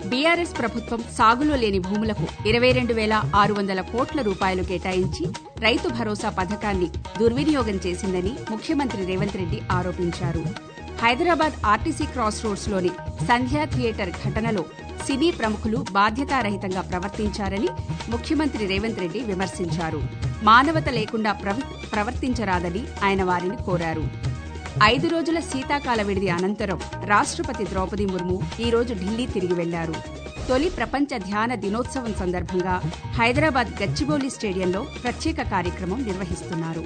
BRS ప్రభుత్వం సాగులో లేని భూములకు ఇరవై రెండు వేల ఆరు వందల కోట్ల రూపాయలు కేటాయించి రైతు భరోసా పథకాన్ని దుర్వినియోగం చేసిందని ముఖ్యమంత్రి రేవంత్ రెడ్డి ఆరోపించారు హైదరాబాద్ ఆర్టీసీ క్రాస్ రోడ్స్లోని సంధ్యా థియేటర్ ఘటనలో సినీ ప్రముఖులు బాధ్యతారహితంగా ప్రవర్తించారని ముఖ్యమంత్రి రేవంత్ రెడ్డి విమర్శించారు మానవత లేకుండా ప్రవ- ప్రవర్తించరాదని ఆయన వారిని కోరారు ఐదు రోజుల శీతాకాల విడిది అనంతరం రాష్ట్రపతి ద్రౌపది ముర్ము ఈ రోజు ఢిల్లీ తిరిగి వెళ్లారు తొలి ప్రపంచ ధ్యాన దినోత్సవం సందర్భంగా హైదరాబాద్ గచ్చిబౌలి స్టేడియంలో ప్రత్యేక కార్యక్రమం నిర్వహిస్తున్నారు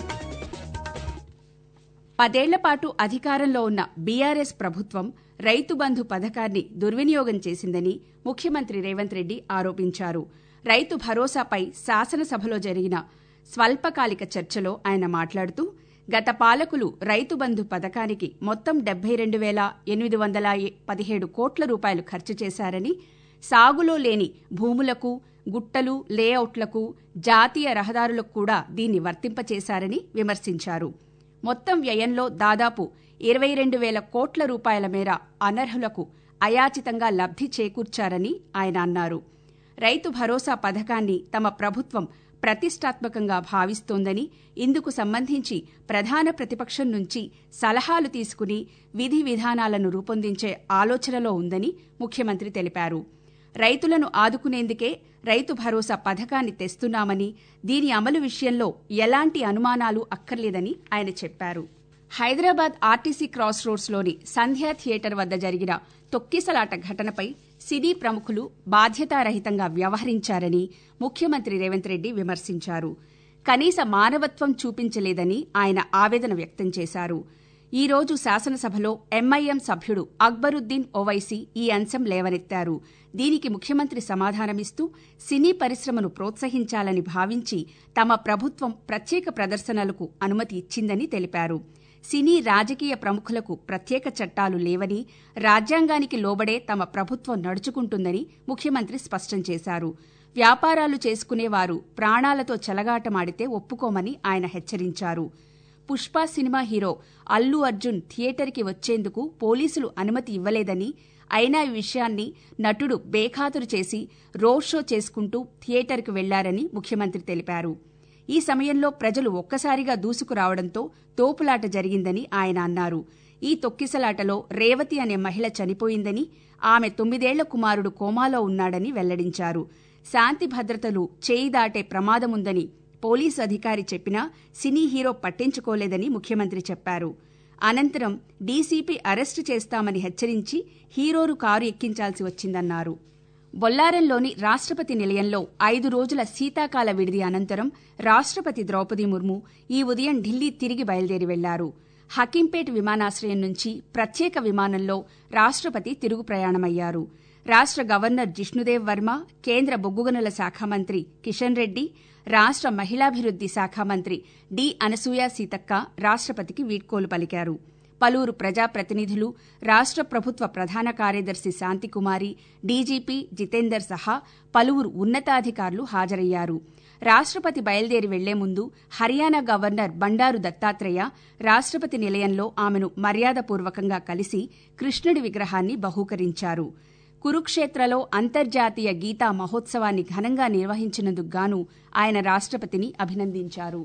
పదేళ్ల పాటు అధికారంలో ఉన్న బీఆర్ఎస్ ప్రభుత్వం రైతు బంధు పథకాన్ని దుర్వినియోగం చేసిందని ముఖ్యమంత్రి రేవంత్ రెడ్డి ఆరోపించారు రైతు భరోసాపై శాసనసభలో జరిగిన స్వల్పకాలిక చర్చలో ఆయన మాట్లాడుతూ గత పాలకులు రైతు బంధు పథకానికి మొత్తం డెబ్బై రెండు వేల ఎనిమిది వందల పదిహేడు కోట్ల రూపాయలు ఖర్చు చేశారని సాగులో లేని భూములకు గుట్టలు లేఅవుట్లకు జాతీయ రహదారులకు కూడా దీన్ని వర్తింపచేశారని విమర్శించారు మొత్తం వ్యయంలో దాదాపు ఇరవై రెండు వేల కోట్ల రూపాయల మేర అనర్హులకు అయాచితంగా లబ్ధి చేకూర్చారని ఆయన అన్నారు రైతు భరోసా పథకాన్ని తమ ప్రభుత్వం ప్రతిష్టాత్మకంగా భావిస్తోందని ఇందుకు సంబంధించి ప్రధాన ప్రతిపక్షం నుంచి సలహాలు తీసుకుని విధి విధానాలను రూపొందించే ఆలోచనలో ఉందని ముఖ్యమంత్రి తెలిపారు రైతులను ఆదుకునేందుకే రైతు భరోసా పథకాన్ని తెస్తున్నామని దీని అమలు విషయంలో ఎలాంటి అనుమానాలు అక్కర్లేదని ఆయన చెప్పారు హైదరాబాద్ ఆర్టీసీ క్రాస్ రోడ్స్లోని సంధ్యా థియేటర్ వద్ద జరిగిన తొక్కిసలాట ఘటనపై సినీ ప్రముఖులు బాధ్యతారహితంగా వ్యవహరించారని ముఖ్యమంత్రి రేవంత్ రెడ్డి విమర్శించారు కనీస మానవత్వం చూపించలేదని ఆయన ఆవేదన వ్యక్తం చేశారు ఈ రోజు శాసనసభలో ఎంఐఎం సభ్యుడు అక్బరుద్దీన్ ఓవైసీ ఈ అంశం లేవనెత్తారు దీనికి ముఖ్యమంత్రి సమాధానమిస్తూ సినీ పరిశ్రమను ప్రోత్సహించాలని భావించి తమ ప్రభుత్వం ప్రత్యేక ప్రదర్శనలకు అనుమతి ఇచ్చిందని తెలిపారు సినీ రాజకీయ ప్రముఖులకు ప్రత్యేక చట్టాలు లేవని రాజ్యాంగానికి లోబడే తమ ప్రభుత్వం నడుచుకుంటుందని ముఖ్యమంత్రి స్పష్టం చేశారు వ్యాపారాలు చేసుకునేవారు ప్రాణాలతో చెలగాటమాడితే ఒప్పుకోమని ఆయన హెచ్చరించారు పుష్ప సినిమా హీరో అల్లు అర్జున్ థియేటర్కి వచ్చేందుకు పోలీసులు అనుమతి ఇవ్వలేదని అయినా ఈ విషయాన్ని నటుడు బేఖాతరు చేసి రోడ్ షో చేసుకుంటూ థియేటర్కు వెళ్లారని ముఖ్యమంత్రి తెలిపారు ఈ సమయంలో ప్రజలు ఒక్కసారిగా దూసుకురావడంతో తోపులాట జరిగిందని ఆయన అన్నారు ఈ తొక్కిసలాటలో రేవతి అనే మహిళ చనిపోయిందని ఆమె తొమ్మిదేళ్ల కుమారుడు కోమాలో ఉన్నాడని వెల్లడించారు శాంతి భద్రతలు చేయి దాటే ప్రమాదముందని పోలీసు అధికారి చెప్పినా సినీ హీరో పట్టించుకోలేదని ముఖ్యమంత్రి చెప్పారు అనంతరం డీసీపీ అరెస్టు చేస్తామని హెచ్చరించి హీరోరు కారు ఎక్కించాల్సి వచ్చిందన్నారు బొల్లారంలోని రాష్ట్రపతి నిలయంలో ఐదు రోజుల శీతాకాల విడిది అనంతరం రాష్ట్రపతి ద్రౌపది ముర్ము ఈ ఉదయం ఢిల్లీ తిరిగి బయలుదేరి వెళ్లారు హకీంపేట్ విమానాశ్రయం నుంచి ప్రత్యేక విమానంలో రాష్ట్రపతి తిరుగు ప్రయాణమయ్యారు రాష్ట్ర గవర్నర్ జిష్ణుదేవ్ వర్మ కేంద్ర బొగ్గుగనుల శాఖ మంత్రి కిషన్ రెడ్డి రాష్ట్ర మహిళాభివృద్ది శాఖ మంత్రి డి అనసూయ సీతక్క రాష్ట్రపతికి వీడ్కోలు పలికారు పలువురు ప్రజాప్రతినిధులు రాష్ట్ర ప్రభుత్వ ప్రధాన కార్యదర్శి శాంతికుమారి డీజీపీ జితేందర్ సహా పలువురు ఉన్నతాధికారులు హాజరయ్యారు రాష్ట్రపతి బయలుదేరి వెళ్లే ముందు హర్యానా గవర్నర్ బండారు దత్తాత్రేయ రాష్ట్రపతి నిలయంలో ఆమెను మర్యాదపూర్వకంగా కలిసి కృష్ణుడి విగ్రహాన్ని బహూకరించారు కురుక్షేత్రలో అంతర్జాతీయ గీతా మహోత్సవాన్ని ఘనంగా నిర్వహించినందుకు గాను ఆయన రాష్ట్రపతిని అభినందించారు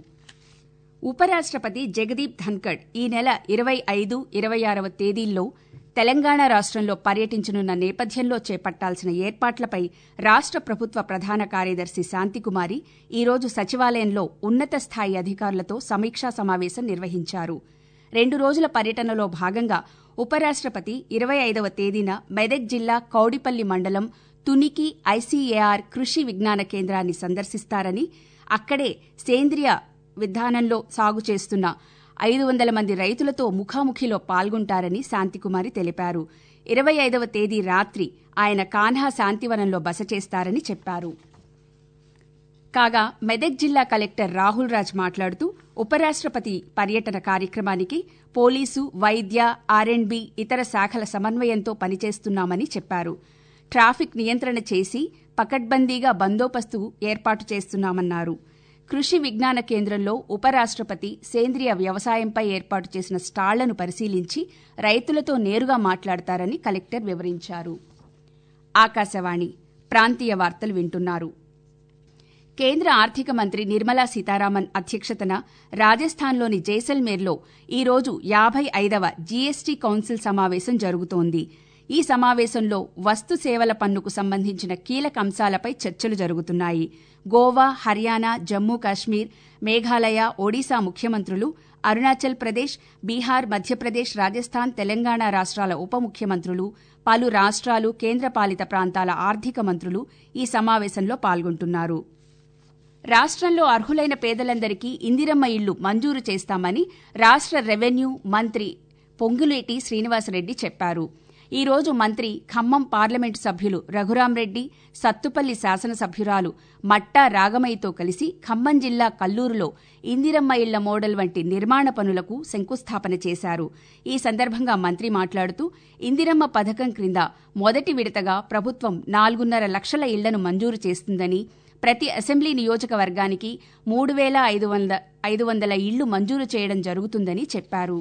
ఉపరాష్ట్రపతి జగదీప్ ధన్కడ్ ఈ నెల ఇరవై ఐదు ఇరవై ఆరవ తేదీల్లో తెలంగాణ రాష్ట్రంలో పర్యటించనున్న నేపథ్యంలో చేపట్టాల్సిన ఏర్పాట్లపై రాష్ట్ర ప్రభుత్వ ప్రధాన కార్యదర్శి శాంతికుమారి ఈరోజు సచివాలయంలో ఉన్నత స్థాయి అధికారులతో సమీక్షా సమావేశం నిర్వహించారు రెండు రోజుల పర్యటనలో భాగంగా ఉపరాష్ట్రపతి ఇరవై ఐదవ తేదీన మెదక్ జిల్లా కౌడిపల్లి మండలం తునికి ఐసీఏఆర్ కృషి విజ్ఞాన కేంద్రాన్ని సందర్శిస్తారని అక్కడే సేంద్రియ విధానంలో సాగు చేస్తున్న ఐదు వందల మంది రైతులతో ముఖాముఖిలో పాల్గొంటారని శాంతికుమారి తెలిపారు ఇరవై ఐదవ తేదీ రాత్రి ఆయన కాన్హా శాంతివనంలో బస చేస్తారని చెప్పారు కాగా మెదక్ జిల్లా కలెక్టర్ రాహుల్ రాజ్ మాట్లాడుతూ ఉపరాష్ట్రపతి పర్యటన కార్యక్రమానికి పోలీసు వైద్య ఆర్ఎండ్బి ఇతర శాఖల సమన్వయంతో పనిచేస్తున్నామని చెప్పారు ట్రాఫిక్ నియంత్రణ చేసి పకడ్బందీగా బందోబస్తు ఏర్పాటు చేస్తున్నామన్నారు కృషి విజ్ఞాన కేంద్రంలో ఉపరాష్ట్రపతి సేంద్రియ వ్యవసాయంపై ఏర్పాటు చేసిన స్టాళ్లను పరిశీలించి రైతులతో నేరుగా మాట్లాడతారని కలెక్టర్ వివరించారు ఆకాశవాణి ప్రాంతీయ వార్తలు వింటున్నారు కేంద్ర ఆర్థిక మంత్రి నిర్మలా సీతారామన్ అధ్యక్షతన రాజస్థాన్లోని జైసల్మేర్లో ఈరోజు యాభై ఐదవ జీఎస్టీ కౌన్సిల్ సమావేశం జరుగుతోంది ఈ సమావేశంలో వస్తు సేవల పన్నుకు సంబంధించిన కీలక అంశాలపై చర్చలు జరుగుతున్నాయి గోవా హర్యానా జమ్మూ కాశ్మీర్ మేఘాలయ ఒడిశా ముఖ్యమంత్రులు అరుణాచల్ ప్రదేశ్ బీహార్ మధ్యప్రదేశ్ రాజస్థాన్ తెలంగాణ రాష్ట్రాల ఉప ముఖ్యమంత్రులు పలు రాష్ట్రాలు కేంద్రపాలిత ప్రాంతాల ఆర్థిక మంత్రులు ఈ సమావేశంలో పాల్గొంటున్నారు రాష్ట్రంలో అర్హులైన పేదలందరికీ ఇందిరమ్మ ఇళ్లు మంజూరు చేస్తామని రాష్ట్ర రెవెన్యూ మంత్రి పొంగులేటి శ్రీనివాసరెడ్డి చెప్పారు ఈ రోజు మంత్రి ఖమ్మం పార్లమెంటు సభ్యులు రఘురాంరెడ్డి సత్తుపల్లి శాసనసభ్యురాలు మట్టా రాగమయ్యతో కలిసి ఖమ్మం జిల్లా కల్లూరులో ఇందిరమ్మ ఇళ్ల మోడల్ వంటి నిర్మాణ పనులకు శంకుస్థాపన చేశారు ఈ సందర్భంగా మంత్రి మాట్లాడుతూ ఇందిరమ్మ పథకం క్రింద మొదటి విడతగా ప్రభుత్వం నాలుగున్నర లక్షల ఇళ్లను మంజూరు చేస్తుందని ప్రతి అసెంబ్లీ నియోజకవర్గానికి మూడు వేల ఐదు వంద ఐదు వందల ఇళ్లు మంజూరు చేయడం జరుగుతుందని చెప్పారు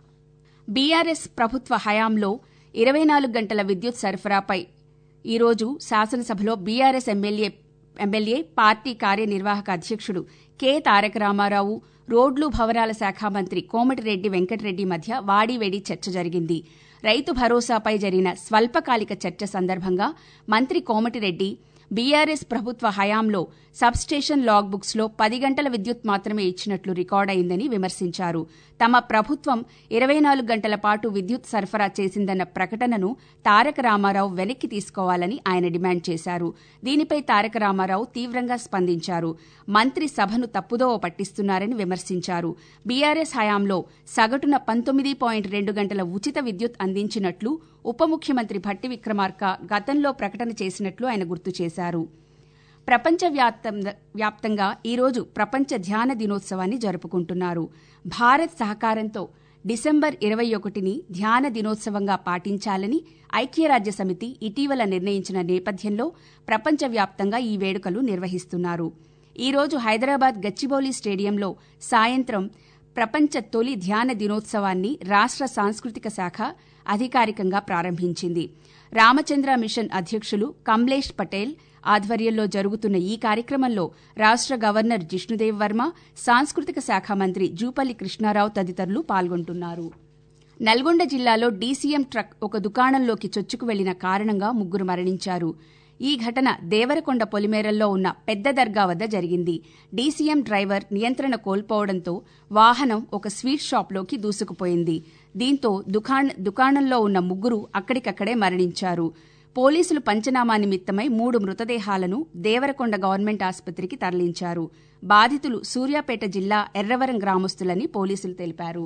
బీఆర్ఎస్ ప్రభుత్వ హయాంలో ఇరవై నాలుగు గంటల విద్యుత్ సరఫరాపై ఈరోజు శాసనసభలో బీఆర్ఎస్ ఎమ్మెల్యే ఎమ్మెల్యే పార్టీ కార్యనిర్వాహక అధ్యక్షుడు కె తారక రామారావు రోడ్లు భవనాల శాఖ మంత్రి కోమటిరెడ్డి వెంకటరెడ్డి మధ్య వాడివేడి చర్చ జరిగింది రైతు భరోసాపై జరిగిన స్వల్పకాలిక చర్చ సందర్భంగా మంత్రి కోమటిరెడ్డి బీఆర్ఎస్ ప్రభుత్వ హయాంలో సబ్స్టేషన్ లాగ్ బుక్స్ లో పది గంటల విద్యుత్ మాత్రమే ఇచ్చినట్లు రికార్డయిందని విమర్శించారు తమ ప్రభుత్వం ఇరవై నాలుగు గంటల పాటు విద్యుత్ సరఫరా చేసిందన్న ప్రకటనను తారక రామారావు వెనక్కి తీసుకోవాలని ఆయన డిమాండ్ చేశారు దీనిపై తారక రామారావు తీవ్రంగా స్పందించారు మంత్రి సభను తప్పుదోవ పట్టిస్తున్నారని విమర్శించారు బీఆర్ఎస్ హయాంలో సగటున పంతొమ్మిది పాయింట్ రెండు గంటల ఉచిత విద్యుత్ అందించినట్లు ఉప ముఖ్యమంత్రి భట్టి విక్రమార్క గతంలో ప్రకటన చేసినట్లు ఆయన గుర్తు చేశారు ప్రపంచ వ్యాప్తంగా ఈరోజు ప్రపంచ ధ్యాన దినోత్సవాన్ని జరుపుకుంటున్నారు భారత్ సహకారంతో డిసెంబర్ ఇరవై ఒకటిని ధ్యాన దినోత్సవంగా పాటించాలని ఐక్యరాజ్య సమితి ఇటీవల నిర్ణయించిన నేపథ్యంలో ప్రపంచవ్యాప్తంగా ఈ వేడుకలు నిర్వహిస్తున్నారు ఈరోజు హైదరాబాద్ గచ్చిబౌలి స్టేడియంలో సాయంత్రం ప్రపంచ తొలి ధ్యాన దినోత్సవాన్ని రాష్ట్ర సాంస్కృతిక శాఖ అధికారికంగా ప్రారంభించింది రామచంద్ర మిషన్ అధ్యక్షులు కమ్లేష్ పటేల్ ఆధ్వర్యంలో జరుగుతున్న ఈ కార్యక్రమంలో రాష్ట్ర గవర్నర్ జిష్ణుదేవ్ వర్మ సాంస్కృతిక శాఖ మంత్రి జూపల్లి కృష్ణారావు తదితరులు పాల్గొంటున్నారు నల్గొండ జిల్లాలో డీసీఎం ట్రక్ ఒక దుకాణంలోకి చొచ్చుకు వెళ్లిన కారణంగా ముగ్గురు మరణించారు ఈ ఘటన దేవరకొండ పొలిమేరల్లో ఉన్న పెద్ద దర్గా వద్ద జరిగింది డీసీఎం డ్రైవర్ నియంత్రణ కోల్పోవడంతో వాహనం ఒక స్వీట్ షాప్లోకి దూసుకుపోయింది దీంతో దుకాణంలో ఉన్న ముగ్గురు అక్కడికక్కడే మరణించారు పోలీసులు పంచనామా నిమిత్తమై మూడు మృతదేహాలను దేవరకొండ గవర్నమెంట్ ఆసుపత్రికి తరలించారు బాధితులు సూర్యాపేట జిల్లా ఎర్రవరం గ్రామస్తులని పోలీసులు తెలిపారు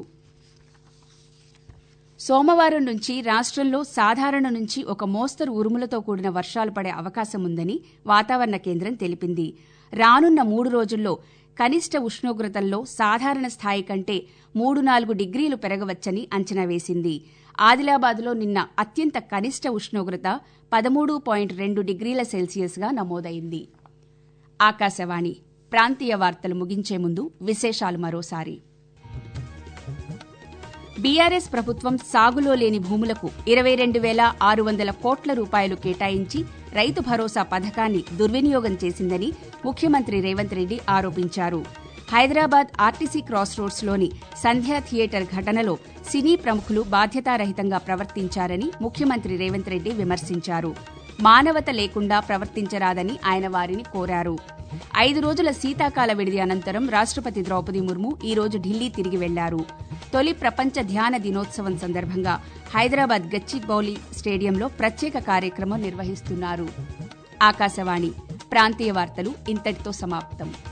సోమవారం నుంచి రాష్ట్రంలో సాధారణ నుంచి ఒక మోస్తరు ఉరుములతో కూడిన వర్షాలు పడే అవకాశం ఉందని వాతావరణ కేంద్రం తెలిపింది రానున్న మూడు రోజుల్లో కనిష్ట ఉష్ణోగ్రతల్లో సాధారణ స్థాయి కంటే మూడు నాలుగు డిగ్రీలు పెరగవచ్చని అంచనా వేసింది ఆదిలాబాద్లో నిన్న అత్యంత కనిష్ట ఉష్ణోగ్రత పదమూడు పాయింట్ రెండు డిగ్రీల సెల్సియస్గా నమోదైంది ఆకాశవాణి ప్రాంతీయ వార్తలు ముగించే ముందు విశేషాలు మరోసారి బీఆర్ఎస్ ప్రభుత్వం సాగులో లేని భూములకు ఇరవై రెండు వేల ఆరు వందల కోట్ల రూపాయలు కేటాయించి రైతు భరోసా పథకాన్ని దుర్వినియోగం చేసిందని ముఖ్యమంత్రి రేవంత్ రెడ్డి ఆరోపించారు హైదరాబాద్ ఆర్టీసీ క్రాస్ రోడ్స్లోని సంధ్యా థియేటర్ ఘటనలో సినీ ప్రముఖులు బాధ్యతారహితంగా ప్రవర్తించారని ముఖ్యమంత్రి రేవంత్ రెడ్డి విమర్శించారు మానవత లేకుండా ప్రవర్తించరాదని ఆయన వారిని కోరారు ఐదు రోజుల శీతాకాల విడిది అనంతరం రాష్ట్రపతి ద్రౌపది ముర్ము ఈ రోజు ఢిల్లీ తిరిగి వెళ్లారు తొలి ప్రపంచ ధ్యాన దినోత్సవం సందర్భంగా హైదరాబాద్ గచ్చిబౌలి స్టేడియంలో ప్రత్యేక కార్యక్రమం నిర్వహిస్తున్నారు ఆకాశవాణి ప్రాంతీయ వార్తలు ఇంతటితో సమాప్తం